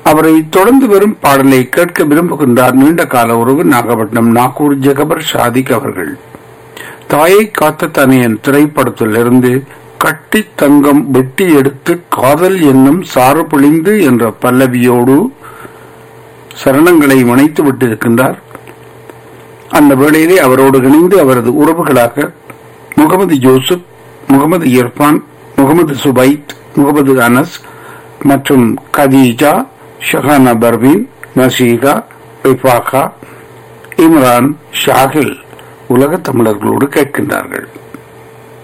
அவரை தொடர்ந்து வரும் பாடலை கேட்க விரும்புகின்றார் நீண்ட கால உறவு நாகப்பட்டினம் நாகூர் ஜெகபர் ஷாதிக் அவர்கள் தாயை காத்த தனையன் திரைப்படத்திலிருந்து கட்டி தங்கம் வெட்டி எடுத்து காதல் என்னும் சாறு பொழிந்து என்ற பல்லவியோடு சரணங்களை இணைத்து விட்டிருக்கின்றார் அந்த வேளையிலே அவரோடு இணைந்து அவரது உறவுகளாக முகமது யூசுப் முகமது இர்பான் முகமது சுபைத் முகமது அனஸ் மற்றும் கதீஜா ஷஹானா பர்வீன் நசீகா ரிஃபாகா இம்ரான் ஷாகில் உலக தமிழர்களோடு கேட்கின்றார்கள்